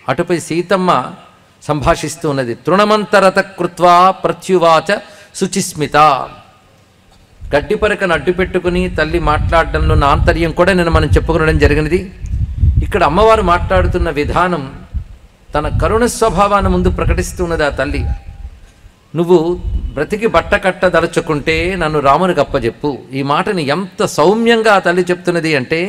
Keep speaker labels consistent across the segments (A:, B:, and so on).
A: అటుపై సీతమ్మ సంభాషిస్తూ ఉన్నది తృణమంతరత కృత్వా ప్రత్యువాచ శుచిస్మిత గడ్డిపరకను అడ్డు పెట్టుకుని తల్లి మాట్లాడడంలో నా ఆంతర్యం కూడా నేను మనం చెప్పుకునడం జరిగినది ఇక్కడ అమ్మవారు మాట్లాడుతున్న విధానం తన కరుణ స్వభావాన్ని ముందు ప్రకటిస్తున్నది ఆ తల్లి నువ్వు బ్రతికి బట్ట కట్టదలుచుకుంటే నన్ను రామునికి అప్పచెప్పు ఈ మాటని ఎంత సౌమ్యంగా ఆ తల్లి చెప్తున్నది అంటే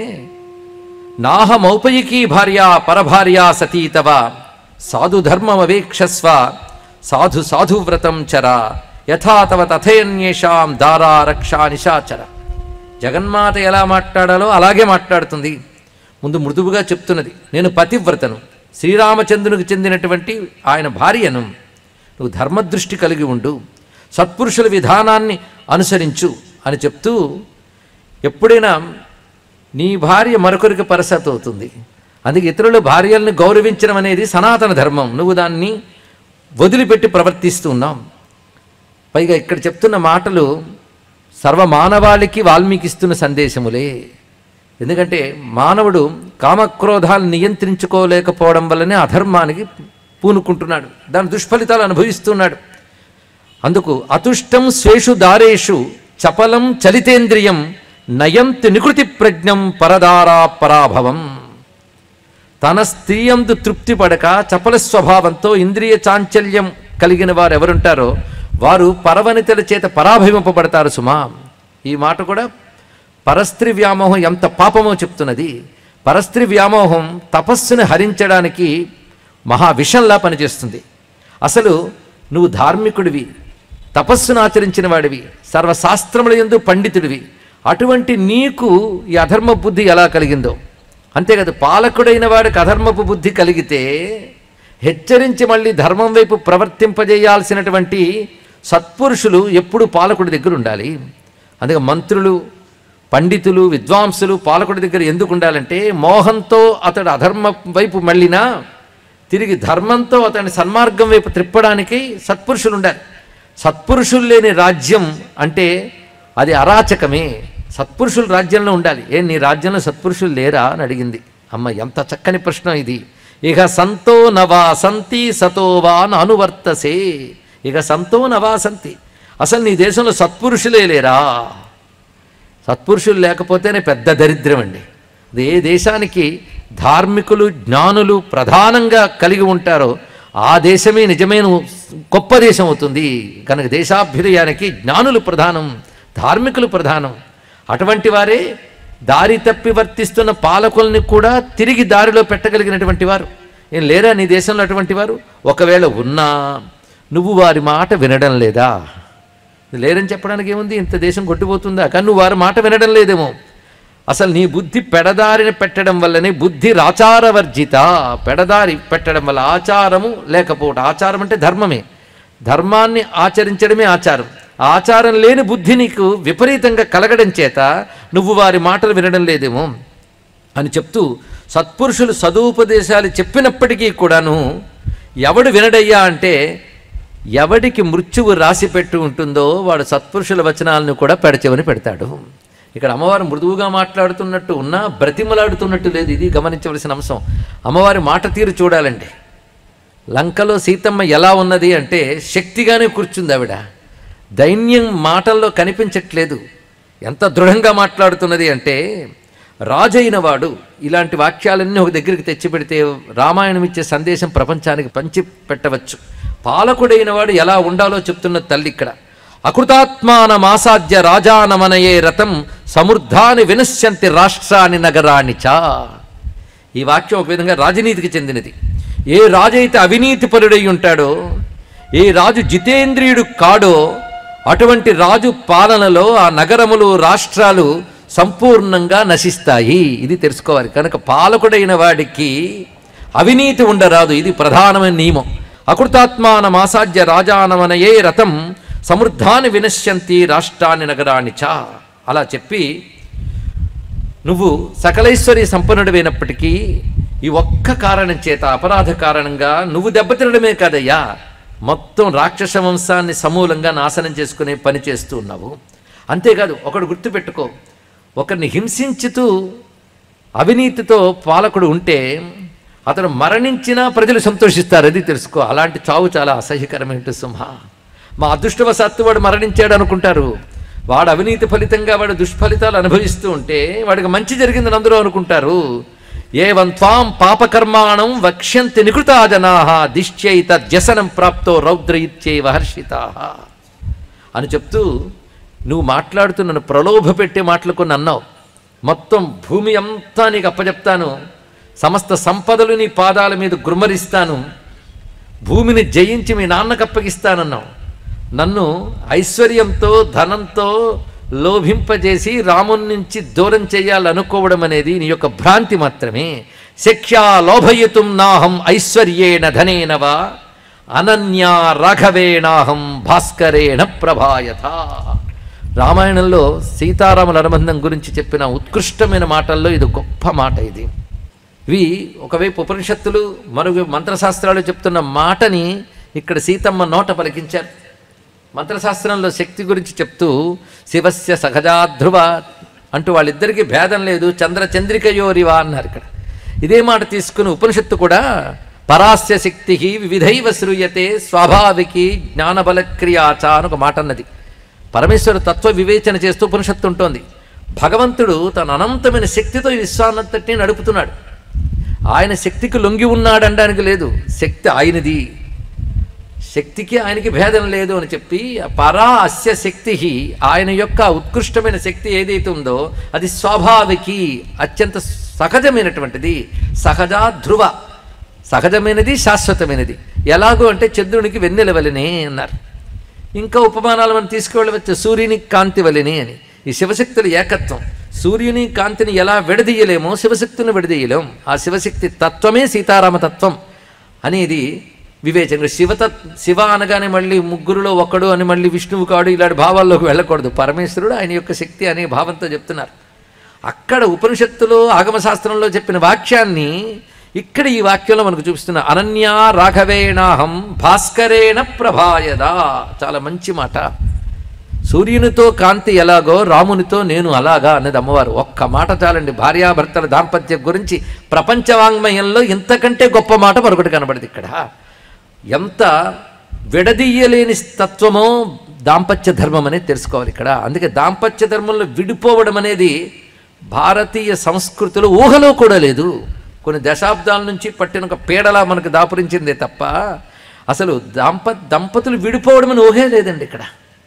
A: నాహమౌపయికీ భార్య పరభార్య సతీతవ సాధు ధర్మమవేక్షస్వ సాధు సాధువ్రతం చర యథా తవ తథయన్యేషాం దారా రక్షా నిశాచర జగన్మాత ఎలా మాట్లాడాలో అలాగే మాట్లాడుతుంది ముందు మృదువుగా చెప్తున్నది నేను పతివ్రతను శ్రీరామచంద్రునికి చెందినటువంటి ఆయన భార్యను నువ్వు ధర్మదృష్టి కలిగి ఉండు సత్పురుషుల విధానాన్ని అనుసరించు అని చెప్తూ ఎప్పుడైనా నీ భార్య మరొకరికి పరసత్ అవుతుంది అందుకే ఇతరుల భార్యల్ని గౌరవించడం అనేది సనాతన ధర్మం నువ్వు దాన్ని వదిలిపెట్టి ప్రవర్తిస్తూ ఉన్నావు పైగా ఇక్కడ చెప్తున్న మాటలు సర్వమానవాళికి వాల్మీకి ఇస్తున్న సందేశములే ఎందుకంటే మానవుడు కామక్రోధాలు నియంత్రించుకోలేకపోవడం వల్లనే అధర్మానికి పూనుకుంటున్నాడు దాని దుష్ఫలితాలు అనుభవిస్తున్నాడు అందుకు అతుష్టం స్వేషు దారేషు చపలం చలితేంద్రియం నయంతి నికృతి ప్రజ్ఞం పరదారా పరాభవం తన స్త్రీయందు తృప్తి పడక చపల స్వభావంతో ఇంద్రియ చాంచల్యం కలిగిన వారు ఎవరుంటారో వారు పరవనితల చేత పరాభవింపబడతారు సుమా ఈ మాట కూడా పరస్త్రీ వ్యామోహం ఎంత పాపమో చెప్తున్నది పరస్త్రీ వ్యామోహం తపస్సుని హరించడానికి మహా విషంలా పనిచేస్తుంది అసలు నువ్వు ధార్మికుడివి తపస్సును ఆచరించిన వాడివి సర్వశాస్త్రముల యందు పండితుడివి అటువంటి నీకు ఈ అధర్మ బుద్ధి ఎలా కలిగిందో అంతేకాదు పాలకుడైన వాడికి అధర్మపు బుద్ధి కలిగితే హెచ్చరించి మళ్ళీ ధర్మం వైపు ప్రవర్తింపజేయాల్సినటువంటి సత్పురుషులు ఎప్పుడు పాలకుడి దగ్గర ఉండాలి అందుకే మంత్రులు పండితులు విద్వాంసులు పాలకుడి దగ్గర ఎందుకు ఉండాలంటే మోహంతో అతడు అధర్మ వైపు మళ్ళినా తిరిగి ధర్మంతో అతని సన్మార్గం వైపు త్రిప్పడానికి సత్పురుషులు ఉండాలి సత్పురుషులు లేని రాజ్యం అంటే అది అరాచకమే సత్పురుషులు రాజ్యంలో ఉండాలి ఏ నీ రాజ్యంలో సత్పురుషులు లేరా అని అడిగింది అమ్మ ఎంత చక్కని ప్రశ్న ఇది ఇక సంతో నవా సంతి సతో వా అనువర్తసే ఇక సంతో నవా సంతి అసలు నీ దేశంలో సత్పురుషులే లేరా సత్పురుషులు లేకపోతేనే పెద్ద దరిద్రం అండి అది ఏ దేశానికి ధార్మికులు జ్ఞానులు ప్రధానంగా కలిగి ఉంటారో ఆ దేశమే నిజమైన గొప్ప దేశం అవుతుంది కనుక దేశాభ్యుదయానికి జ్ఞానులు ప్రధానం ధార్మికులు ప్రధానం అటువంటి వారే దారి తప్పి వర్తిస్తున్న పాలకుల్ని కూడా తిరిగి దారిలో పెట్టగలిగినటువంటి వారు ఏం లేరా నీ దేశంలో అటువంటి వారు ఒకవేళ ఉన్నా నువ్వు వారి మాట వినడం లేదా లేరని చెప్పడానికి ఏముంది ఇంత దేశం కొట్టిపోతుందా కానీ నువ్వు వారి మాట వినడం లేదేమో అసలు నీ బుద్ధి పెడదారిని పెట్టడం వల్లనే బుద్ధి రాచారవర్జిత పెడదారి పెట్టడం వల్ల ఆచారము లేకపోవడం ఆచారం అంటే ధర్మమే ధర్మాన్ని ఆచరించడమే ఆచారం ఆ ఆచారం లేని బుద్ధి నీకు విపరీతంగా కలగడం చేత నువ్వు వారి మాటలు వినడం లేదేమో అని చెప్తూ సత్పురుషులు సదుపదేశాలు చెప్పినప్పటికీ కూడాను ఎవడు వినడయ్యా అంటే ఎవడికి మృత్యువు రాసి పెట్టి ఉంటుందో వాడు సత్పురుషుల వచనాలను కూడా పెడచెవని పెడతాడు ఇక్కడ అమ్మవారు మృదువుగా మాట్లాడుతున్నట్టు ఉన్నా బ్రతిమలాడుతున్నట్టు లేదు ఇది గమనించవలసిన అంశం అమ్మవారి మాట తీరు చూడాలండి లంకలో సీతమ్మ ఎలా ఉన్నది అంటే శక్తిగానే కూర్చుంది ఆవిడ దైన్యం మాటల్లో కనిపించట్లేదు ఎంత దృఢంగా మాట్లాడుతున్నది అంటే రాజైన వాడు ఇలాంటి వాక్యాలన్నీ ఒక దగ్గరికి తెచ్చిపెడితే రామాయణం ఇచ్చే సందేశం ప్రపంచానికి పంచి పెట్టవచ్చు పాలకుడైన వాడు ఎలా ఉండాలో చెప్తున్న తల్లి ఇక్కడ అకృతాత్మాన మాసాధ్య రాజానమనయే రథం సమృద్ధాని వినశ్యంతి రాష్ట్రాని నగరాని చా ఈ వాక్యం ఒక విధంగా రాజనీతికి చెందినది ఏ రాజు అయితే అవినీతిపరుడై ఉంటాడో ఏ రాజు జితేంద్రియుడు కాడో అటువంటి రాజు పాలనలో ఆ నగరములు రాష్ట్రాలు సంపూర్ణంగా నశిస్తాయి ఇది తెలుసుకోవాలి కనుక పాలకుడైన వాడికి అవినీతి ఉండరాదు ఇది ప్రధానమైన నియమం అకృతాత్మాన మాసాధ్య రాజానమనయే రథం సమృద్ధాన్ని వినశ్యంతి రాష్ట్రాన్ని నగరాన్ని చా అలా చెప్పి నువ్వు సకలైశ్వర్య సంపన్నుడమైనప్పటికీ ఈ ఒక్క కారణం చేత అపరాధ కారణంగా నువ్వు దెబ్బతినడమే కాదయ్యా మొత్తం రాక్షస వంశాన్ని సమూలంగా నాశనం చేసుకునే పని చేస్తూ ఉన్నావు అంతేకాదు ఒకడు గుర్తుపెట్టుకో ఒకరిని హింసించుతూ అవినీతితో పాలకుడు ఉంటే అతను మరణించినా ప్రజలు సంతోషిస్తారు అది తెలుసుకో అలాంటి చావు చాలా అసహ్యకరమైన సింహ మా అదృష్టవశాత్తు వాడు మరణించాడు అనుకుంటారు వాడు అవినీతి ఫలితంగా వాడు దుష్ఫలితాలు అనుభవిస్తూ ఉంటే వాడికి మంచి జరిగిందని అందరూ అనుకుంటారు ఏవం త్వాం పాపకర్మాణం వక్ష్యంతి నికృతా జనా దిశ్చైత వ్యసనం ప్రాప్తో రౌద్ర ఇత్యైవ హర్షితా అని చెప్తూ నువ్వు మాట్లాడుతూ నన్ను ప్రలోభ పెట్టే మాటలు కొన్ని అన్నావు మొత్తం భూమి అంతా నీకు అప్పచెప్తాను సమస్త సంపదలు నీ పాదాల మీద గుమ్మరిస్తాను భూమిని జయించి మీ నాన్నకు అప్పగిస్తానన్నావు నన్ను ఐశ్వర్యంతో ధనంతో లోభింపజేసి రాముని నుంచి దూరం చేయాలనుకోవడం అనేది నీ యొక్క భ్రాంతి మాత్రమే శక్ష్యా లోభయితుం నాహం ఐశ్వర్యేణ ధనేనవా అనన్యా రాఘవేణాహం భాస్కరేణ ప్రభాయత రామాయణంలో సీతారాముల అనుబంధం గురించి చెప్పిన ఉత్కృష్టమైన మాటల్లో ఇది గొప్ప మాట ఇది ఇవి ఒకవైపు ఉపనిషత్తులు మరొక మంత్రశాస్త్రాలు చెప్తున్న మాటని ఇక్కడ సీతమ్మ నోట పలికించారు మంత్రశాస్త్రంలో శక్తి గురించి చెప్తూ శివస్య సహజాధ్రువ అంటూ వాళ్ళిద్దరికీ భేదం లేదు చంద్ర చంద్రికయోరివా అన్నారు ఇక్కడ ఇదే మాట తీసుకుని ఉపనిషత్తు కూడా పరాస్య శక్తి వివిధైవ శ్రూయతే స్వాభావికి జ్ఞానబలక్రియాచ అని ఒక మాట అన్నది పరమేశ్వరు తత్వ వివేచన చేస్తూ ఉపనిషత్తు ఉంటుంది భగవంతుడు తన అనంతమైన శక్తితో ఈ విశ్వాన్నంతటినీ నడుపుతున్నాడు ఆయన శక్తికి లొంగి ఉన్నాడనడానికి లేదు శక్తి ఆయనది శక్తికి ఆయనకి భేదం లేదు అని చెప్పి పరా అస్య శక్తి ఆయన యొక్క ఉత్కృష్టమైన శక్తి ఏదైతే ఉందో అది స్వాభావికి అత్యంత సహజమైనటువంటిది సహజా ధ్రువ సహజమైనది శాశ్వతమైనది ఎలాగో అంటే చంద్రునికి వెన్నెల వలనే అన్నారు ఇంకా ఉపమానాలు మనం తీసుకువెళ్ళవచ్చు సూర్యుని కాంతి వలెనే అని ఈ శివశక్తుల ఏకత్వం సూర్యుని కాంతిని ఎలా విడదీయలేమో శివశక్తిని విడదీయలేం ఆ శివశక్తి తత్వమే సీతారామ తత్వం అనేది వివేచన శివతత్ శివ అనగానే మళ్ళీ ముగ్గురులో ఒకడు అని మళ్ళీ విష్ణువు కాడు ఇలాంటి భావాల్లోకి వెళ్ళకూడదు పరమేశ్వరుడు ఆయన యొక్క శక్తి అనే భావంతో చెప్తున్నారు అక్కడ ఉపనిషత్తులో ఆగమశాస్త్రంలో చెప్పిన వాక్యాన్ని ఇక్కడ ఈ వాక్యంలో మనకు చూపిస్తున్న అనన్యా రాఘవేణాహం భాస్కరేణ ప్రభాయదా చాలా మంచి మాట సూర్యునితో కాంతి ఎలాగో రామునితో నేను అలాగా అన్నది అమ్మవారు ఒక్క మాట చాలండి భార్యాభర్తల దాంపత్యం గురించి ప్రపంచ వాంగ్మయంలో ఇంతకంటే గొప్ప మాట మరొకటి కనబడింది ఇక్కడ ఎంత విడదీయలేని తత్వమో దాంపత్య ధర్మం అనేది తెలుసుకోవాలి ఇక్కడ అందుకే దాంపత్య ధర్మంలో విడిపోవడం అనేది భారతీయ సంస్కృతిలో ఊహలో కూడా లేదు కొన్ని దశాబ్దాల నుంచి పట్టిన ఒక పీడలా మనకు దాపురించిందే తప్ప అసలు దాంప దంపతులు విడిపోవడం అని ఊహే లేదండి ఇక్కడ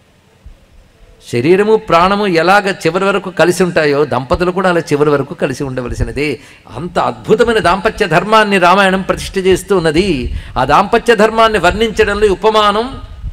A: శరీరము ప్రాణము ఎలాగ చివరి వరకు కలిసి ఉంటాయో దంపతులు కూడా అలా చివరి వరకు కలిసి ఉండవలసినది అంత అద్భుతమైన దాంపత్య ధర్మాన్ని రామాయణం ప్రతిష్ఠ చేస్తూ ఉన్నది ఆ దాంపత్య ధర్మాన్ని వర్ణించడంలో ఈ ఉపమానం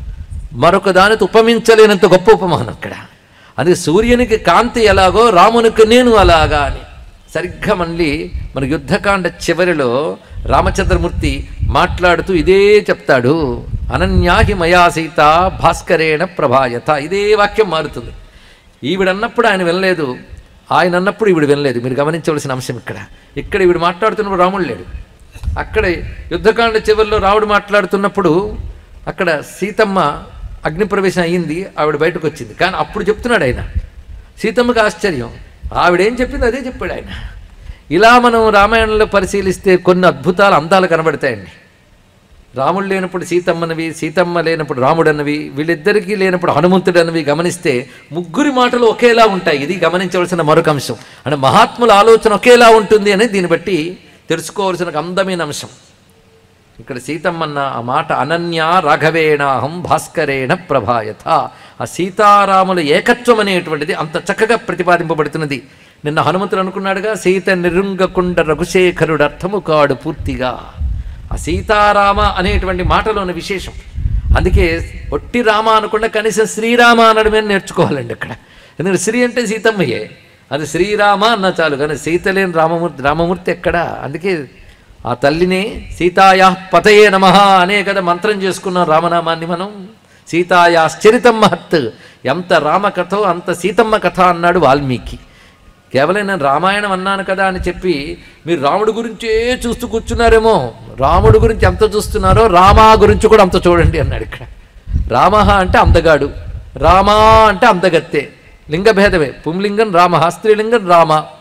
A: మరొక దానితో ఉపమించలేనంత గొప్ప ఉపమానం ఇక్కడ అందుకే సూర్యునికి కాంతి ఎలాగో రామునికి నేను అలాగా అని సరిగ్గా మళ్ళీ మన యుద్ధకాండ చివరిలో రామచంద్రమూర్తి మాట్లాడుతూ ఇదే చెప్తాడు అనన్యాహి మయా సీత భాస్కరేణ ప్రభాయత ఇదే వాక్యం మారుతుంది ఈవిడన్నప్పుడు ఆయన వినలేదు ఆయన అన్నప్పుడు ఈవిడ వినలేదు మీరు గమనించవలసిన అంశం ఇక్కడ ఇక్కడ ఈవిడ మాట్లాడుతున్నప్పుడు రాముడు లేడు అక్కడ యుద్ధకాండ చివరిలో రాముడు మాట్లాడుతున్నప్పుడు అక్కడ సీతమ్మ అగ్నిప్రవేశం అయ్యింది ఆవిడ బయటకు వచ్చింది కానీ అప్పుడు చెప్తున్నాడు ఆయన సీతమ్మకి ఆశ్చర్యం ఆవిడేం చెప్పింది అదే చెప్పాడు ఆయన ఇలా మనం రామాయణంలో పరిశీలిస్తే కొన్ని అద్భుతాలు అందాలు కనబడతాయండి రాముడు లేనప్పుడు సీతమ్మనవి సీతమ్మ లేనప్పుడు రాముడు అన్నవి వీళ్ళిద్దరికీ లేనప్పుడు హనుమంతుడు అన్నవి గమనిస్తే ముగ్గురి మాటలు ఒకేలా ఉంటాయి ఇది గమనించవలసిన మరొక అంశం అంటే మహాత్ముల ఆలోచన ఒకేలా ఉంటుంది అనేది దీన్ని బట్టి తెలుసుకోవాల్సిన ఒక అందమైన అంశం ఇక్కడ సీతమ్మన్న ఆ మాట అనన్య రాఘవేణాహం భాస్కరేణ ప్రభాయత ఆ సీతారాముల ఏకత్వం అనేటువంటిది అంత చక్కగా ప్రతిపాదింపబడుతున్నది నిన్న హనుమంతుడు అనుకున్నాడుగా సీత నిరుంగకుండ రఘుశేఖరుడు అర్థము కాడు పూర్తిగా ఆ సీతారామ అనేటువంటి మాటలోని విశేషం అందుకే ఒట్టి రామ అనకుండా కనీసం శ్రీరామ అనడమే నేర్చుకోవాలండి ఇక్కడ ఎందుకంటే శ్రీ అంటే సీతమ్మయ్యే అది శ్రీరామ అన్న చాలు కానీ సీత లేని రామమూర్తి రామమూర్తి ఎక్కడా అందుకే ఆ తల్లిని సీతాయా పతయే నమ అనే కదా మంత్రం చేసుకున్నాం రామనామాన్ని మనం సీతాయాశ్చరితం మహత్ ఎంత రామకథో అంత సీతమ్మ కథ అన్నాడు వాల్మీకి కేవలం నేను రామాయణం అన్నాను కదా అని చెప్పి మీరు రాముడి గురించే చూస్తూ కూర్చున్నారేమో రాముడి గురించి ఎంత చూస్తున్నారో రామా గురించి కూడా అంత చూడండి అన్నాడు ఇక్కడ రామ అంటే అందగాడు రామా అంటే అందగత్తే లింగభేదమే పుంలింగం రామ స్త్రీలింగం రామ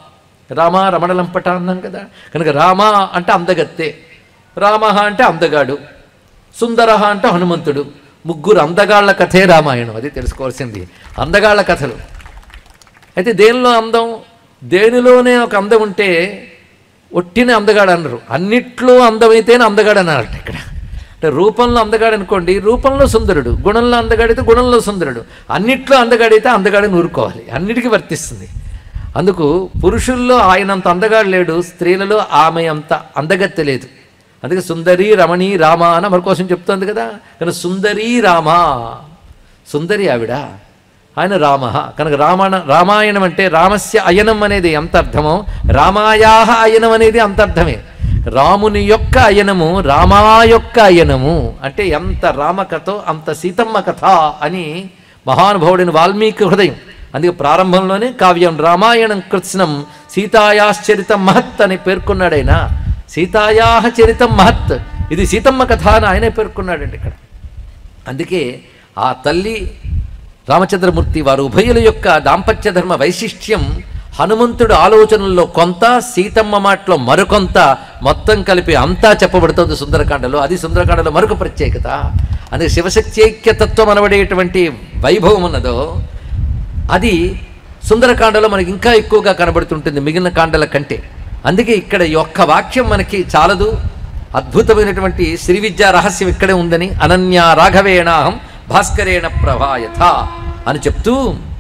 A: రామ రమణలంపట అన్నాం కదా కనుక రామ అంటే అందగత్తే రామ అంటే అందగాడు సుందర అంటే హనుమంతుడు ముగ్గురు అందగాళ్ల కథే రామాయణం అది తెలుసుకోవాల్సింది అందగాళ్ల కథలు అయితే దేనిలో అందం దేనిలోనే ఒక అందం ఉంటే ఒట్టిన అందగాడు అనరు అన్నిట్లో అందమైతేనే అందగాడు అన్నారట ఇక్కడ అంటే రూపంలో అందగాడు అనుకోండి రూపంలో సుందరుడు గుణంలో అందగాడైతే గుణంలో సుందరుడు అన్నిట్లో అందగాడైతే అందగాడిని ఊరుకోవాలి అన్నిటికీ వర్తిస్తుంది అందుకు పురుషుల్లో ఆయనంత అందగాడు లేడు స్త్రీలలో ఆమె అంత అందగత్తె లేదు అందుకే సుందరి రమణి రామ అని మన కోసం చెప్తోంది కదా కానీ సుందరి రామ సుందరి ఆవిడ ఆయన రామ కనుక రామాయణ రామాయణం అంటే రామస్య అయనం అనేది ఎంత అర్థమో రామాయాహ అయనం అనేది అంత అర్థమే రాముని యొక్క అయనము రామా యొక్క అయనము అంటే ఎంత రామకథో అంత సీతమ్మ కథ అని మహానుభావుడిని వాల్మీకి హృదయం అందుకే ప్రారంభంలోనే కావ్యం రామాయణం కృత్స్నం సీతాయాశ్చరితం మహత్ అని పేర్కొన్నాడైన సీతాయాహ చరితం మహత్ ఇది సీతమ్మ కథ అని ఆయనే పేర్కొన్నాడండి ఇక్కడ అందుకే ఆ తల్లి రామచంద్రమూర్తి వారు ఉభయుల యొక్క దాంపత్య ధర్మ వైశిష్ట్యం హనుమంతుడు ఆలోచనల్లో కొంత సీతమ్మ మాటలో మరికొంత మొత్తం కలిపి అంతా చెప్పబడుతుంది సుందరకాండలో అది సుందరకాండలో మరొక ప్రత్యేకత అందుకే శివశక్తి ఐక్యతత్వం అనబడేటువంటి వైభవం ఉన్నదో అది సుందరకాండలో మనకి ఇంకా ఎక్కువగా కనబడుతుంటుంది మిగిలిన కాండల కంటే అందుకే ఇక్కడ ఈ ఒక్క వాక్యం మనకి చాలదు అద్భుతమైనటువంటి శ్రీ విద్యా రహస్యం ఇక్కడే ఉందని అనన్య రాఘవేణాహం భాస్కరేణ ప్రభాయథ అని చెప్తూ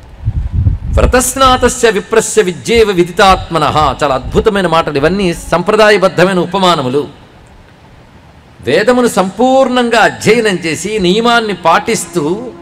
A: వ్రతస్నాతస్య విప్రస్య విద్యేవ విదితాత్మన చాలా అద్భుతమైన మాటలు ఇవన్నీ సంప్రదాయబద్ధమైన ఉపమానములు వేదమును సంపూర్ణంగా అధ్యయనం చేసి నియమాన్ని పాటిస్తూ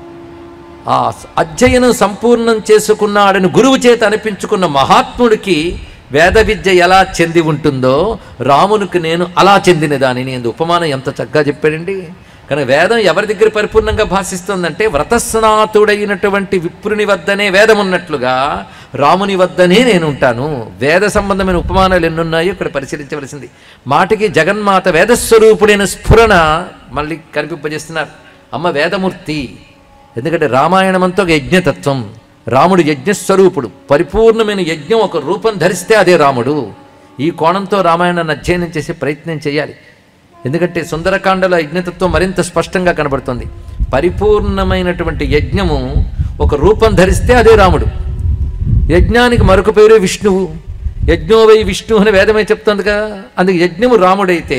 A: ఆ అధ్యయనం సంపూర్ణం చేసుకున్నాడని గురువు చేత అనిపించుకున్న మహాత్ముడికి వేద విద్య ఎలా చెంది ఉంటుందో రామునికి నేను అలా చెందిన దానిని ఎందు ఉపమానం ఎంత చక్కగా చెప్పాడండి కానీ వేదం ఎవరి దగ్గర పరిపూర్ణంగా భాషిస్తుందంటే వ్రతస్నాతుడైనటువంటి విప్రుని వద్దనే వేదం ఉన్నట్లుగా రాముని వద్దనే నేను ఉంటాను వేద సంబంధమైన ఉపమానాలు ఎన్నున్నాయో ఇక్కడ పరిశీలించవలసింది మాటికి జగన్మాత వేదస్వరూపుడైన స్ఫురణ మళ్ళీ కనిపింపజేస్తున్నారు అమ్మ వేదమూర్తి ఎందుకంటే రామాయణం అంతా ఒక యజ్ఞతత్వం రాముడు యజ్ఞస్వరూపుడు పరిపూర్ణమైన యజ్ఞం ఒక రూపం ధరిస్తే అదే రాముడు ఈ కోణంతో రామాయణాన్ని అధ్యయనం చేసే ప్రయత్నం చేయాలి ఎందుకంటే సుందరకాండలో యజ్ఞతత్వం మరింత స్పష్టంగా కనబడుతుంది పరిపూర్ణమైనటువంటి యజ్ఞము ఒక రూపం ధరిస్తే అదే రాముడు యజ్ఞానికి మరొక పేరే విష్ణువు యజ్ఞోవై విష్ణు అని వేదమే చెప్తుందిగా అందుకే యజ్ఞము రాముడైతే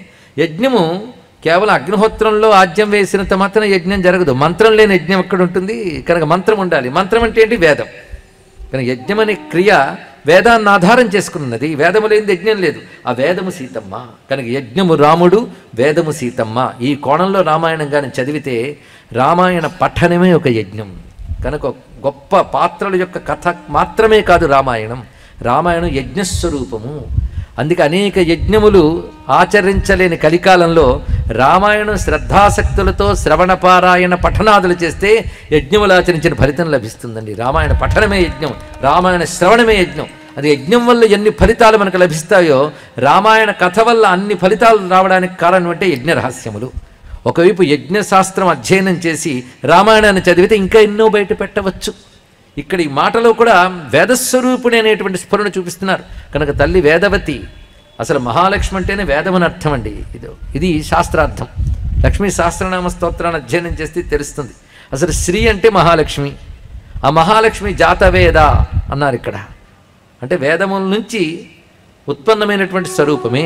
A: యజ్ఞము కేవలం అగ్నిహోత్రంలో ఆజ్యం వేసినంత మాత్రం యజ్ఞం జరగదు మంత్రం లేని యజ్ఞం ఎక్కడ ఉంటుంది కనుక మంత్రం ఉండాలి మంత్రం అంటే ఏంటి వేదం కనుక యజ్ఞం అనే క్రియ వేదాన్ని ఆధారం చేసుకున్నది వేదము లేని యజ్ఞం లేదు ఆ వేదము సీతమ్మ కనుక యజ్ఞము రాముడు వేదము సీతమ్మ ఈ కోణంలో రామాయణం కానీ చదివితే రామాయణ పఠనమే ఒక యజ్ఞం కనుక గొప్ప పాత్రల యొక్క కథ మాత్రమే కాదు రామాయణం రామాయణం యజ్ఞస్వరూపము అందుకే అనేక యజ్ఞములు ఆచరించలేని కలికాలంలో రామాయణం శ్రద్ధాసక్తులతో శ్రవణపారాయణ పఠనాదులు చేస్తే యజ్ఞములు ఆచరించిన ఫలితం లభిస్తుందండి రామాయణ పఠనమే యజ్ఞం రామాయణ శ్రవణమే యజ్ఞం అది యజ్ఞం వల్ల ఎన్ని ఫలితాలు మనకు లభిస్తాయో రామాయణ కథ వల్ల అన్ని ఫలితాలు రావడానికి కారణం అంటే యజ్ఞ రహస్యములు ఒకవైపు యజ్ఞశాస్త్రం అధ్యయనం చేసి రామాయణాన్ని చదివితే ఇంకా ఎన్నో బయట పెట్టవచ్చు ఇక్కడ ఈ మాటలో కూడా వేదస్వరూపుని అనేటువంటి స్ఫురణ చూపిస్తున్నారు కనుక తల్లి వేదవతి అసలు మహాలక్ష్మి అంటేనే వేదమని అర్థం అండి ఇది ఇది శాస్త్రార్థం లక్ష్మీ సహస్రనామ స్తోత్రాన్ని అధ్యయనం చేస్తే తెలుస్తుంది అసలు శ్రీ అంటే మహాలక్ష్మి ఆ మహాలక్ష్మి జాతవేద అన్నారు ఇక్కడ అంటే వేదముల నుంచి ఉత్పన్నమైనటువంటి స్వరూపమే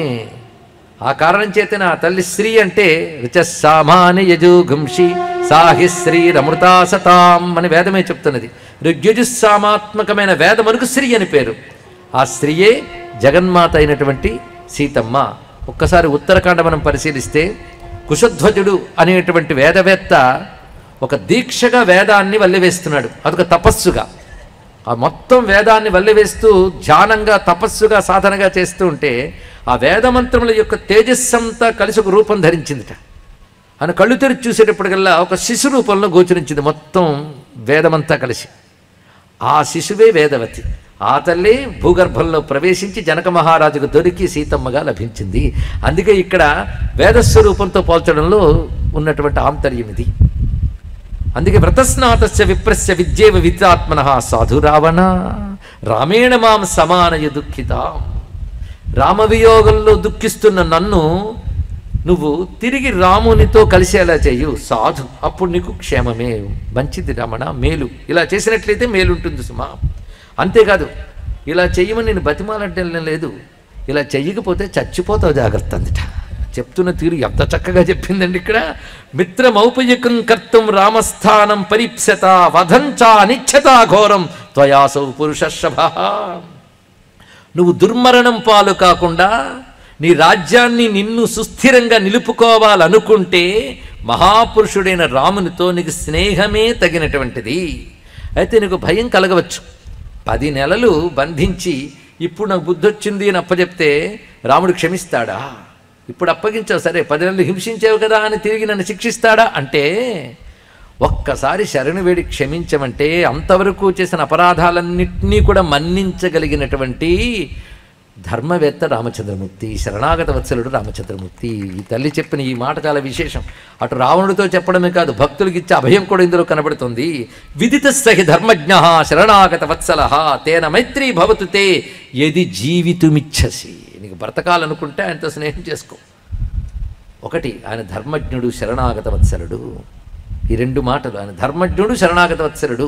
A: ఆ కారణం చేతనే ఆ తల్లి శ్రీ అంటే రుచస్సామాని యజుగుంషి సాహి శ్రీ రమృతా సతాం అని వేదమే చెప్తున్నది ఋగ్యజుస్సామాత్మకమైన వేదమునకు శ్రీ అని పేరు ఆ స్త్రీయే జగన్మాత అయినటువంటి సీతమ్మ ఒక్కసారి ఉత్తరాఖండ మనం పరిశీలిస్తే కుశధ్వజుడు అనేటువంటి వేదవేత్త ఒక దీక్షగా వేదాన్ని వల్లివేస్తున్నాడు అదొక తపస్సుగా ఆ మొత్తం వేదాన్ని వల్లివేస్తూ ధ్యానంగా తపస్సుగా సాధనగా చేస్తూ ఉంటే ఆ వేదమంత్రముల యొక్క తేజస్సంతా కలిసి ఒక రూపం ధరించిందిట ఆయన కళ్ళు తెరిచి చూసేటప్పటికల్లా ఒక శిశు రూపంలో గోచరించింది మొత్తం వేదమంతా కలిసి ఆ శిశువే వేదవతి ఆ తల్లే భూగర్భంలో ప్రవేశించి జనక మహారాజుకు దొరికి సీతమ్మగా లభించింది అందుకే ఇక్కడ వేదస్వరూపంతో పోల్చడంలో ఉన్నటువంటి ఆంతర్యం ఇది అందుకే వ్రతస్నాతస్య విప్రస్య విద్యేవ విద్యాత్మన సాధు రావణ రామేణ మాం సమానయ దుఃఖితాం రామవియోగంలో దుఃఖిస్తున్న నన్ను నువ్వు తిరిగి రామునితో కలిసేలా చెయ్యు సాధు అప్పుడు నీకు క్షేమమే మంచిది రమణ మేలు ఇలా చేసినట్లయితే మేలు ఉంటుంది సుమా అంతేకాదు ఇలా చెయ్యమని నేను బతిమాలంటే లేదు ఇలా చెయ్యకపోతే చచ్చిపోతావు జాగ్రత్త అందుట చెప్తున్న తీరు ఎంత చక్కగా చెప్పిందండి ఇక్కడ మిత్రమౌపయకం కర్తం రామస్థానం పరీప్సత వధంచా అనిచ్చతా ఘోరం త్వయాసౌ పురుషశభ నువ్వు దుర్మరణం పాలు కాకుండా నీ రాజ్యాన్ని నిన్ను సుస్థిరంగా నిలుపుకోవాలనుకుంటే మహాపురుషుడైన రామునితో నీకు స్నేహమే తగినటువంటిది అయితే నీకు భయం కలగవచ్చు పది నెలలు బంధించి ఇప్పుడు నాకు బుద్ధి వచ్చింది అని అప్పచెప్తే రాముడు క్షమిస్తాడా ఇప్పుడు అప్పగించావు సరే పది నెలలు హింసించావు కదా అని తిరిగి నన్ను శిక్షిస్తాడా అంటే ఒక్కసారి శరణు వేడి క్షమించమంటే అంతవరకు చేసిన అపరాధాలన్నింటినీ కూడా మన్నించగలిగినటువంటి ధర్మవేత్త రామచంద్రమూర్తి శరణాగత వత్సలుడు రామచంద్రమూర్తి ఈ తల్లి చెప్పిన ఈ మాట చాలా విశేషం అటు రావణుడితో చెప్పడమే కాదు భక్తులకి ఇచ్చే అభయం కూడా ఇందులో కనబడుతుంది విదిత సహి ధర్మజ్ఞ శరణాగత వత్సల తేన మైత్రీ భవతు తే ఎది జీవితుమిచ్చసి నీకు బ్రతకాలనుకుంటే ఆయనతో స్నేహం చేసుకో ఒకటి ఆయన ధర్మజ్ఞుడు శరణాగత వత్సలుడు ఈ రెండు మాటలు ఆయన ధర్మజ్ఞుడు శరణాగత వత్సలుడు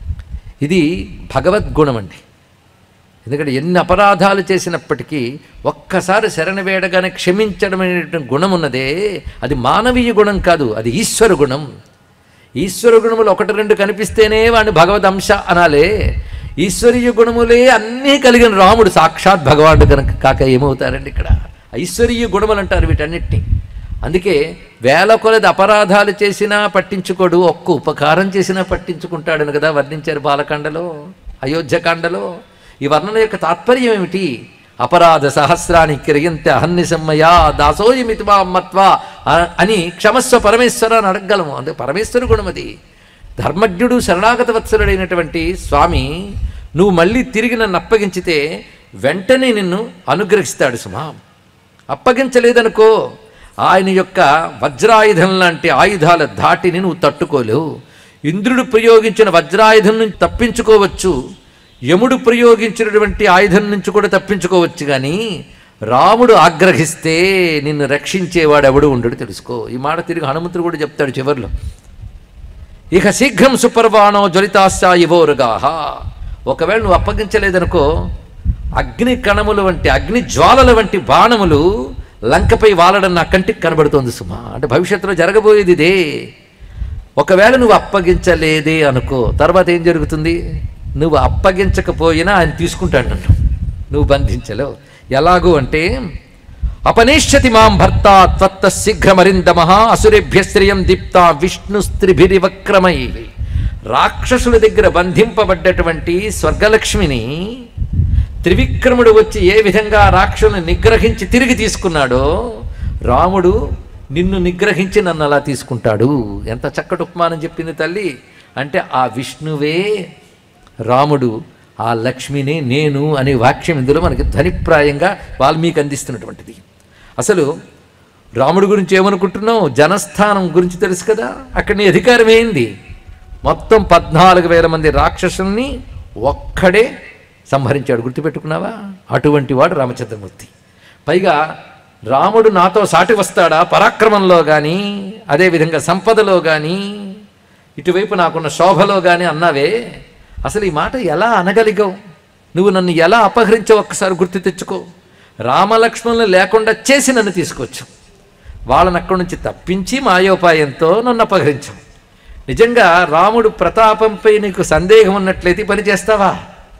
A: ఇది భగవద్గుణం అండి ఎందుకంటే ఎన్ని అపరాధాలు చేసినప్పటికీ ఒక్కసారి శరణ వేడగానే క్షమించడం అనేటువంటి గుణం ఉన్నదే అది మానవీయ గుణం కాదు అది ఈశ్వర గుణం ఈశ్వర గుణములు ఒకటి రెండు కనిపిస్తేనే వాడిని భగవద్ అంశ అనాలే ఈశ్వరీయ గుణములే అన్నీ కలిగిన రాముడు సాక్షాత్ భగవానుడు కనుక కాక ఏమవుతారండి ఇక్కడ ఐశ్వరీయ గుణములు అంటారు వీటన్నిటిని అందుకే వేల కొలది అపరాధాలు చేసినా పట్టించుకోడు ఒక్క ఉపకారం చేసినా పట్టించుకుంటాడని కదా వర్ణించారు బాలకాండలో అయోధ్యకాండలో ఈ వర్ణన యొక్క తాత్పర్యం ఏమిటి అపరాధ సహస్రాన్ని కిరయంతే అహన్నిసమ్మయా దాసోయమితి మత్వా అని క్షమస్వ పరమేశ్వర అని అడగగలము అంటే పరమేశ్వరు గుణం అది ధర్మజ్ఞుడు శరణాగత వత్సలుడైనటువంటి స్వామి నువ్వు మళ్ళీ తిరిగి నన్ను అప్పగించితే వెంటనే నిన్ను అనుగ్రహిస్తాడు సుమా అప్పగించలేదనుకో ఆయన యొక్క వజ్రాయుధం లాంటి ఆయుధాల ధాటిని నువ్వు తట్టుకోలేవు ఇంద్రుడు ప్రయోగించిన వజ్రాయుధం నుంచి తప్పించుకోవచ్చు యముడు ప్రయోగించినటువంటి ఆయుధం నుంచి కూడా తప్పించుకోవచ్చు కానీ రాముడు ఆగ్రహిస్తే నిన్ను రక్షించేవాడు ఎవడు ఉండడు తెలుసుకో ఈ మాట తిరిగి హనుమంతుడు కూడా చెప్తాడు చివరిలో ఇక శీఘ్రం సుపర్వాణో జ్వలితాశా ఇవోరుగాహ ఒకవేళ నువ్వు అప్పగించలేదనుకో అగ్ని కణముల వంటి అగ్ని జ్వాలల వంటి బాణములు లంకపై వాలడం నా కంటికి కనబడుతోంది సుమా అంటే భవిష్యత్తులో జరగబోయేది ఇదే ఒకవేళ నువ్వు అప్పగించలేదే అనుకో తర్వాత ఏం జరుగుతుంది నువ్వు అప్పగించకపోయినా ఆయన తీసుకుంటాడు నన్ను నువ్వు బంధించలేవు ఎలాగూ అంటే అపనేష్యతి మాం భర్త త్వత్త శీఘ్రమరిందమ అసురేభ్య శ్రియం దీప్త విష్ణు స్త్రిభిరివక్రమై రాక్షసుల దగ్గర బంధింపబడ్డటువంటి స్వర్గలక్ష్మిని త్రివిక్రముడు వచ్చి ఏ విధంగా రాక్షసుని నిగ్రహించి తిరిగి తీసుకున్నాడో రాముడు నిన్ను నిగ్రహించి నన్ను అలా తీసుకుంటాడు ఎంత చక్కటి ఉపమానం చెప్పింది తల్లి అంటే ఆ విష్ణువే రాముడు ఆ లక్ష్మిని నేను అనే వాక్యం ఇందులో మనకి ధ్వనిప్రాయంగా వాల్మీకి అందిస్తున్నటువంటిది అసలు రాముడి గురించి ఏమనుకుంటున్నావు జనస్థానం గురించి తెలుసు కదా అక్కడ నీ అధికారం ఏంది మొత్తం పద్నాలుగు వేల మంది రాక్షసుల్ని ఒక్కడే సంహరించాడు గుర్తుపెట్టుకున్నావా అటువంటి వాడు రామచంద్రమూర్తి పైగా రాముడు నాతో సాటి వస్తాడా పరాక్రమంలో కానీ అదేవిధంగా సంపదలో కానీ ఇటువైపు నాకున్న శోభలో కానీ అన్నావే అసలు ఈ మాట ఎలా అనగలిగావు నువ్వు నన్ను ఎలా అపహరించావు ఒక్కసారి గుర్తు తెచ్చుకో రామలక్ష్మణులు లేకుండా చేసి నన్ను తీసుకొచ్చు వాళ్ళని అక్కడి నుంచి తప్పించి మాయోపాయంతో నన్ను అపహరించావు నిజంగా రాముడు ప్రతాపంపై నీకు సందేహం ఉన్నట్లయితే ఈ పని చేస్తావా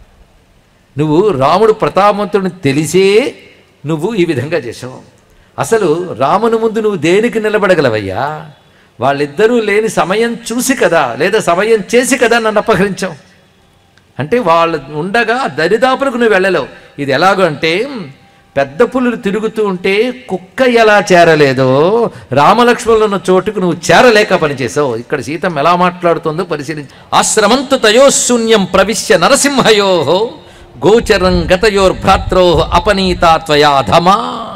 A: నువ్వు రాముడు ప్రతాపవంతుడిని తెలిసే నువ్వు ఈ విధంగా చేసావు అసలు రాముని ముందు నువ్వు దేనికి నిలబడగలవయ్యా వాళ్ళిద్దరూ లేని సమయం చూసి కదా లేదా సమయం చేసి కదా నన్ను అపహరించావు అంటే వాళ్ళు ఉండగా దరిదాపులకు నువ్వు వెళ్ళలేవు ఇది ఎలాగో అంటే పెద్ద పులులు తిరుగుతూ ఉంటే కుక్క ఎలా చేరలేదో రామలక్ష్మణులు ఉన్న చోటుకు నువ్వు చేరలేక పనిచేసావు ఇక్కడ సీతం ఎలా మాట్లాడుతుందో పరిశీలించి ఆశ్రమంతు తయోశూన్యం ప్రవిశ్య నరసింహయో గోచరం గతయోర్భ్రాత్రో అపనీతా త్వయా ధమా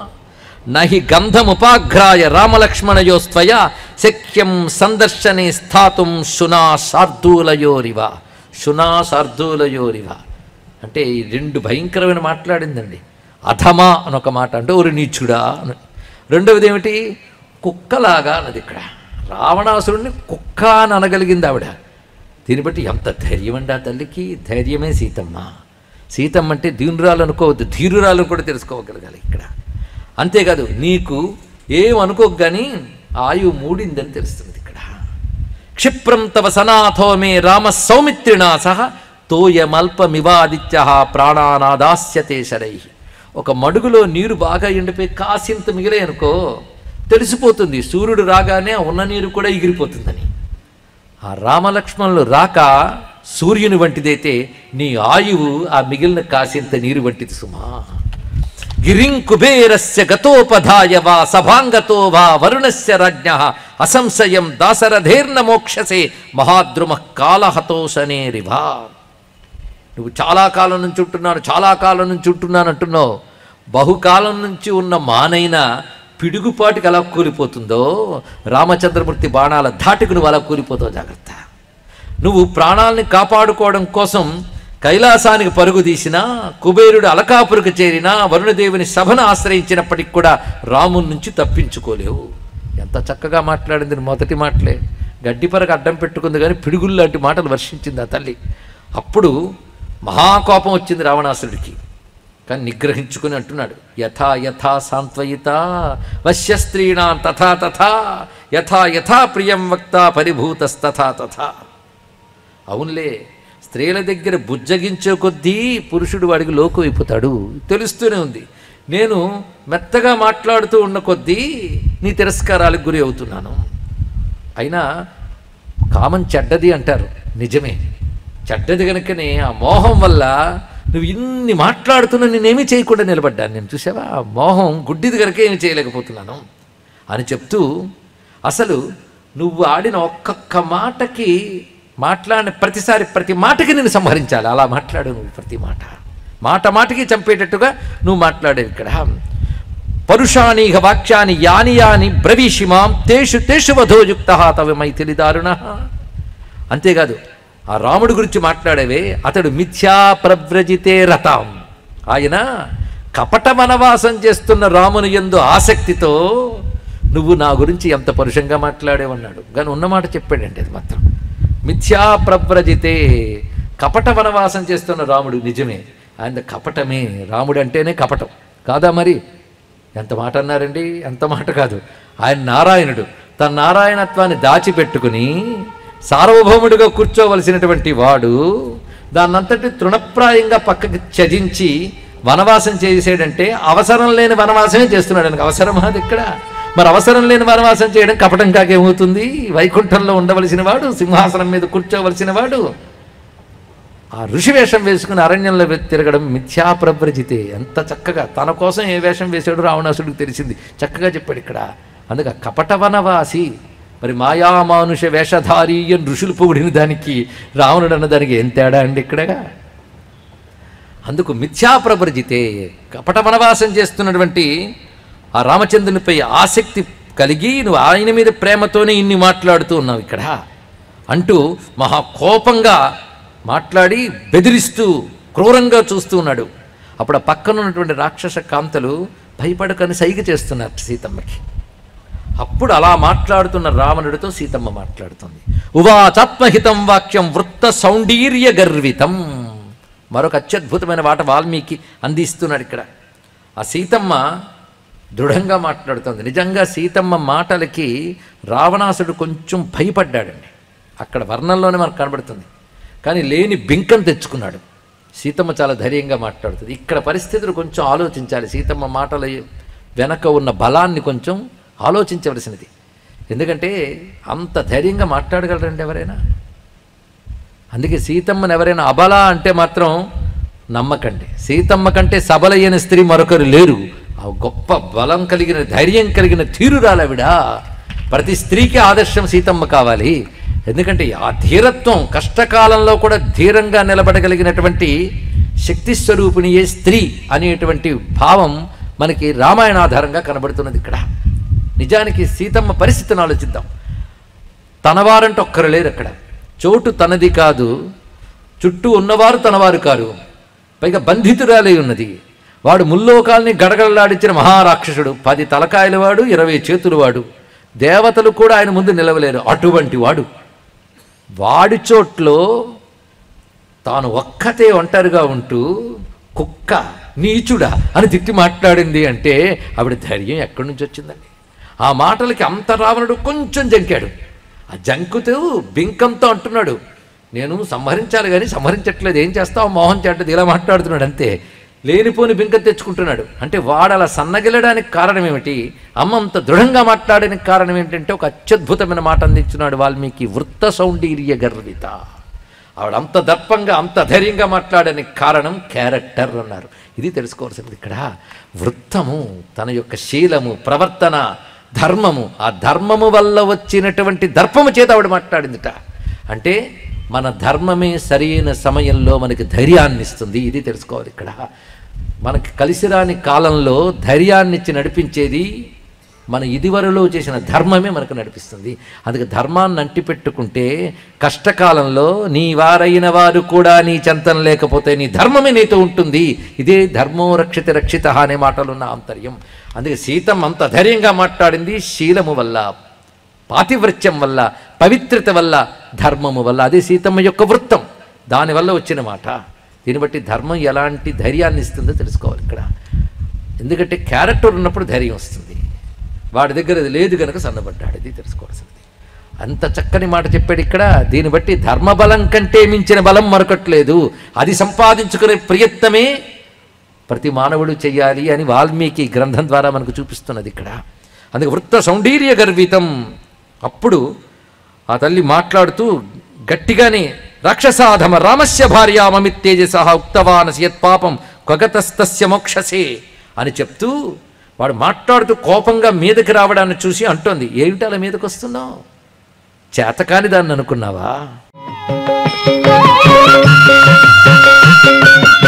A: నహి గంధముపాఘ్రాయ రామలక్ష్మణయోస్త్వయ శక్యం సందర్శనే స్థాతుం శునా శార్దూలయోరివ శునా శార్దూలయోరివ అంటే ఈ రెండు భయంకరమైన మాట్లాడిందండి అధమా అని ఒక మాట అంటే ఒక నీచుడా అని రెండవది ఏమిటి కుక్కలాగా అన్నది ఇక్కడ రావణాసురుణ్ణి కుక్క అని అనగలిగింది ఆవిడ దీన్ని బట్టి ఎంత ధైర్యం అండి ఆ తల్లికి ధైర్యమే సీతమ్మ సీతమ్మ అంటే దీనురాలు అనుకోవద్దు ధీరురాలు కూడా తెలుసుకోగలగాలి ఇక్కడ అంతేకాదు నీకు ఏం అనుకోకు కానీ ఆయువు మూడిందని తెలుస్తుంది ఇక్కడ క్షిప్రం తవ సనాథో మే రామ సౌమిత్రిణా సహ తోయమల్పమివాదిత్య ప్రాణానాదాస్యతే శరై ఒక మడుగులో నీరు బాగా ఎండిపోయి కాసింత మిగిలే అనుకో తెలిసిపోతుంది సూర్యుడు రాగానే ఆ ఉన్న నీరు కూడా ఎగిరిపోతుందని ఆ రామలక్ష్మణులు రాక సూర్యుని వంటిదైతే నీ ఆయువు ఆ మిగిలిన కాసింత నీరు వంటిది సుమా గిరిం కుబేరస్య గతోపధాయ వా సభాంగతో వా వరుణస్య రాజ్ఞ అసంశయం దాసరథేర్న మోక్షసే మహాద్రుమ కాలహతోషనేరివా నువ్వు చాలా కాలం నుంచి ఉంటున్నాను చాలా కాలం నుంచి ఉంటున్నాను అంటున్నావు బహుకాలం నుంచి ఉన్న మానైన పిడుగుపాటికి అలా కూలిపోతుందో రామచంద్రమూర్తి బాణాల ధాటికి నువ్వు అలా కూలిపోతావు జాగ్రత్త నువ్వు ప్రాణాలని కాపాడుకోవడం కోసం కైలాసానికి పరుగు తీసినా కుబేరుడు అలకాపురికి చేరినా వరుణదేవుని సభను ఆశ్రయించినప్పటికి కూడా రాముని నుంచి తప్పించుకోలేవు ఎంత చక్కగా మాట్లాడింది మొదటి మాటలే గడ్డిపరకు అడ్డం పెట్టుకుంది కానీ పిడుగులు లాంటి మాటలు వర్షించింది ఆ తల్లి అప్పుడు మహాకోపం వచ్చింది రావణాసురుడికి కానీ నిగ్రహించుకుని అంటున్నాడు యథా యథా సాంత్వయిత వశ్య స్త్రీణాం తథా తథా యథా యథా ప్రియం వక్త పరిభూతస్తథా తథా అవునులే స్త్రీల దగ్గర బుజ్జగించే కొద్దీ పురుషుడు వాడికి లోకు అయిపోతాడు తెలుస్తూనే ఉంది నేను మెత్తగా మాట్లాడుతూ ఉన్న కొద్దీ నీ తిరస్కారాలకు గురి అవుతున్నాను అయినా కామం చెడ్డది అంటారు నిజమే చెడ్డది కనుకనే ఆ మోహం వల్ల నువ్వు ఇన్ని మాట్లాడుతున్నా నేనేమీ చేయకుండా నిలబడ్డాను నేను చూసావా ఆ మోహం గుడ్డిది కనుక ఏమి చేయలేకపోతున్నాను అని చెప్తూ అసలు నువ్వు ఆడిన ఒక్కొక్క మాటకి మాట్లాడిన ప్రతిసారి ప్రతి మాటకి నేను సంహరించాలి అలా మాట్లాడు నువ్వు ప్రతి మాట మాట మాటకి చంపేటట్టుగా నువ్వు మాట్లాడేవి ఇక్కడ పరుషానీహ వాక్యాని యాని యాని బ్రవీషిమాం తేషు తేషు వధోయుక్త తవ మైథిలి దారుణ అంతేకాదు ఆ రాముడి గురించి మాట్లాడేవే అతడు మిథ్యా ప్రవ్రజితే రథం ఆయన కపట వనవాసం చేస్తున్న రాముని ఎందు ఆసక్తితో నువ్వు నా గురించి ఎంత పరుషంగా మాట్లాడేవన్నాడు కానీ ఉన్నమాట చెప్పాడండి అది మాత్రం మిథ్యా ప్రవ్రజితే కపట వనవాసం చేస్తున్న రాముడు నిజమే ఆయన కపటమే రాముడు అంటేనే కపటం కాదా మరి ఎంత మాట అన్నారండి ఎంత మాట కాదు ఆయన నారాయణుడు తన నారాయణత్వాన్ని దాచిపెట్టుకుని సార్వభౌముడిగా కూర్చోవలసినటువంటి వాడు దాన్నంతటి తృణప్రాయంగా పక్కకి త్యజించి వనవాసం చేసేడంటే అవసరం లేని వనవాసమే చేస్తున్నాడు ఆయనకు అవసరమా అది ఇక్కడ మరి అవసరం లేని వనవాసం చేయడం కపటం కాకేమవుతుంది వైకుంఠంలో ఉండవలసిన వాడు సింహాసనం మీద కూర్చోవలసిన వాడు ఆ ఋషి వేషం వేసుకుని అరణ్యంలో వె- తిరగడం మిథ్యా ప్రవ్రజితే ఎంత చక్కగా తన కోసం ఏ వేషం వేశాడు రావణాసుడికి తెలిసింది చక్కగా చెప్పాడు ఇక్కడ అందుకే కపట వనవాసి మరి మాయామానుష వేషధారి అని ఋషులు పొగిడిన దానికి రావణుడు అన్న దానికి ఏం తేడా అండి ఇక్కడ అందుకు మిథ్యా ప్రవ్రజితే కపట వనవాసం చేస్తున్నటువంటి ఆ రామచంద్రునిపై ఆసక్తి కలిగి నువ్వు ఆయన మీద ప్రేమతోనే ఇన్ని మాట్లాడుతూ ఉన్నావు ఇక్కడ అంటూ మహా కోపంగా మాట్లాడి బెదిరిస్తూ క్రూరంగా చూస్తూ ఉన్నాడు అప్పుడు ఆ పక్కన ఉన్నటువంటి రాక్షస కాంతలు భయపడకని సైగ చేస్తున్నారు సీతమ్మకి అప్పుడు అలా మాట్లాడుతున్న రావణుడితో సీతమ్మ మాట్లాడుతుంది ఉవాచాత్మహితం వాక్యం వృత్త సౌండీర్య గర్వితం మరొక అత్యద్భుతమైన మాట వాల్మీకి అందిస్తున్నాడు ఇక్కడ ఆ సీతమ్మ దృఢంగా మాట్లాడుతుంది నిజంగా సీతమ్మ మాటలకి రావణాసుడు కొంచెం భయపడ్డాడండి అక్కడ వర్ణంలోనే మనకు కనబడుతుంది కానీ లేని బింకం తెచ్చుకున్నాడు సీతమ్మ చాలా ధైర్యంగా మాట్లాడుతుంది ఇక్కడ పరిస్థితులు కొంచెం ఆలోచించాలి సీతమ్మ మాటల వెనక ఉన్న బలాన్ని కొంచెం ఆలోచించవలసినది ఎందుకంటే అంత ధైర్యంగా మాట్లాడగలరండి ఎవరైనా అందుకే సీతమ్మని ఎవరైనా అబల అంటే మాత్రం నమ్మకండి సీతమ్మ కంటే సబలయ్యని స్త్రీ మరొకరు లేరు ఆ గొప్ప బలం కలిగిన ధైర్యం కలిగిన తీరురాలవిడ ప్రతి స్త్రీకి ఆదర్శం సీతమ్మ కావాలి ఎందుకంటే ఆ ధీరత్వం కష్టకాలంలో కూడా ధీరంగా నిలబడగలిగినటువంటి శక్తి స్వరూపిణియే స్త్రీ అనేటువంటి భావం మనకి రామాయణ ఆధారంగా కనబడుతున్నది ఇక్కడ నిజానికి సీతమ్మ పరిస్థితిని ఆలోచిద్దాం తనవారంటే ఒక్కరు లేరు అక్కడ చోటు తనది కాదు చుట్టూ ఉన్నవారు తనవారు కారు పైగా బంధితురాలై ఉన్నది వాడు ముల్లోకాల్ని గడగడలాడించిన మహారాక్షసుడు పది తలకాయల వాడు ఇరవై చేతులు వాడు దేవతలు కూడా ఆయన ముందు నిలవలేరు అటువంటి వాడు వాడి చోట్లో తాను ఒక్కతే ఒంటరిగా ఉంటూ కుక్క నీచుడా అని తిట్టి మాట్లాడింది అంటే ఆవిడ ధైర్యం ఎక్కడి నుంచి వచ్చిందండి ఆ మాటలకి అంత రావణుడు కొంచెం జంకాడు ఆ జంకుతూ బింకంతో అంటున్నాడు నేను సంహరించాలి కానీ సంహరించట్లేదు ఏం చేస్తావు మోహన్ చెడ్డది ఇలా మాట్లాడుతున్నాడు అంతే లేనిపోని బింకం తెచ్చుకుంటున్నాడు అంటే వాడు అలా సన్నగిల్లడానికి కారణం ఏమిటి అమ్మ అంత దృఢంగా మాట్లాడడానికి కారణం ఏంటంటే ఒక అత్యద్భుతమైన మాట అందించున్నాడు వాల్మీకి వృత్త సౌందర్య గర్విత ఆవిడ అంత దర్పంగా అంత ధైర్యంగా మాట్లాడడానికి కారణం క్యారెక్టర్ అన్నారు ఇది తెలుసుకోవాల్సింది ఇక్కడ వృత్తము తన యొక్క శీలము ప్రవర్తన ధర్మము ఆ ధర్మము వల్ల వచ్చినటువంటి దర్పము చేత ఆవిడ మాట్లాడిందిట అంటే మన ధర్మమే సరైన సమయంలో మనకి ధైర్యాన్ని ఇస్తుంది ఇది తెలుసుకోవాలి ఇక్కడ మనకి కలిసిరాని కాలంలో ధైర్యాన్ని ఇచ్చి నడిపించేది మన ఇదివరలో చేసిన ధర్మమే మనకు నడిపిస్తుంది అందుకే ధర్మాన్ని అంటిపెట్టుకుంటే కష్టకాలంలో నీ వారైన వారు కూడా నీ చెంతం లేకపోతే నీ ధర్మమే నీతో ఉంటుంది ఇదే ధర్మో రక్షిత రక్షిత అనే మాటలున్న ఆంతర్యం అందుకే సీతం అంత ధైర్యంగా మాట్లాడింది శీలము వల్ల పాతివృత్యం వల్ల పవిత్రత వల్ల ధర్మము వల్ల అదే సీతమ్మ యొక్క వృత్తం దానివల్ల వచ్చిన మాట దీన్ని బట్టి ధర్మం ఎలాంటి ధైర్యాన్ని ఇస్తుందో తెలుసుకోవాలి ఇక్కడ ఎందుకంటే క్యారెక్టర్ ఉన్నప్పుడు ధైర్యం వస్తుంది వాడి దగ్గర అది లేదు కనుక సన్నబడ్డాడు ఇది తెలుసుకోవాల్సింది అంత చక్కని మాట చెప్పాడు ఇక్కడ దీన్ని బట్టి ధర్మబలం కంటే మించిన బలం మరొకట్లేదు అది సంపాదించుకునే ప్రయత్నమే ప్రతి మానవుడు చెయ్యాలి అని వాల్మీకి గ్రంథం ద్వారా మనకు చూపిస్తున్నది ఇక్కడ అందుకే వృత్త సౌందర్య గర్వితం అప్పుడు ఆ తల్లి మాట్లాడుతూ గట్టిగానే రాక్షసాధమ రామస్య భార్యామమిత్తేజస ఉక్తవానసి యత్పాపం క్వగతస్తస్య మోక్షసే అని చెప్తూ వాడు మాట్లాడుతూ కోపంగా మీదకి రావడాన్ని చూసి అంటోంది ఏమిటి అలా మీదకి వస్తున్నావు చేతకాని దాన్ని అనుకున్నావా